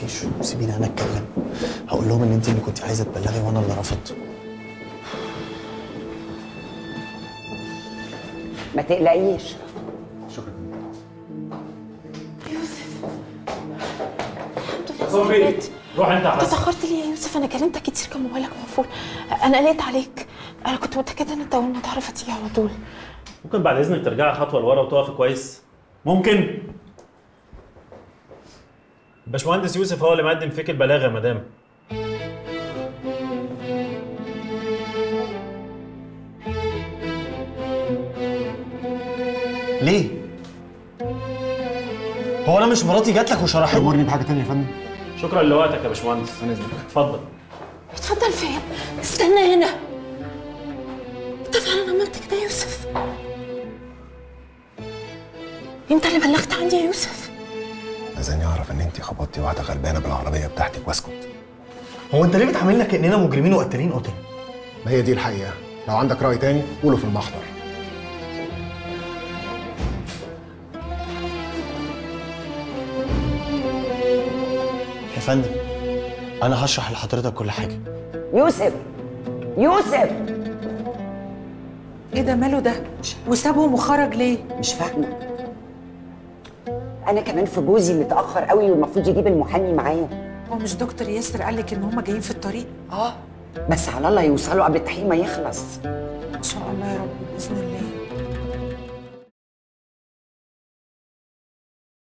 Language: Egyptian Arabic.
تقلقيش وسيبيني انا اتكلم هقول لهم ان انت اللي كنت عايزه تبلغي وانا اللي رفضت ما تقلقيش شكرا صبري روح انت انت احسن اتاخرت ليه يا يوسف انا كلمتك كتير كان موبايلك مقفول انا قلقت عليك انا كنت متاكده ان انت اول ما تعرف هتيجي على طول ممكن بعد اذنك ترجعي خطوه لورا وتقفي كويس ممكن باشمهندس يوسف هو اللي مقدم فيك البلاغ يا مدام ليه هو انا مش مراتي جات لك وشرحت امرني بحاجه تانية يا فندم شكرا لوقتك يا باشمهندس انا اذنك اتفضل اتفضل فين استنى هنا انت فعلا عملت كده يا يوسف انت اللي بلغت عني يا يوسف عايزاني اعرف ان انت خبطتي واحده غلبانه بالعربيه بتاعتك واسكت هو انت ليه بتعاملنا كاننا مجرمين وقتالين قتل ما هي دي الحقيقه لو عندك راي تاني قوله في المحضر يا فندم انا هشرح لحضرتك كل حاجه يوسف يوسف ايه ده ماله ده وسابهم وخرج ليه مش فاهمه انا كمان في جوزي متاخر قوي والمفروض يجيب المحامي معايا هو مش دكتور ياسر قال لك ان هما جايين في الطريق اه بس على الله يوصلوا قبل التحقيق ما يخلص ان شاء الله يا رب باذن الله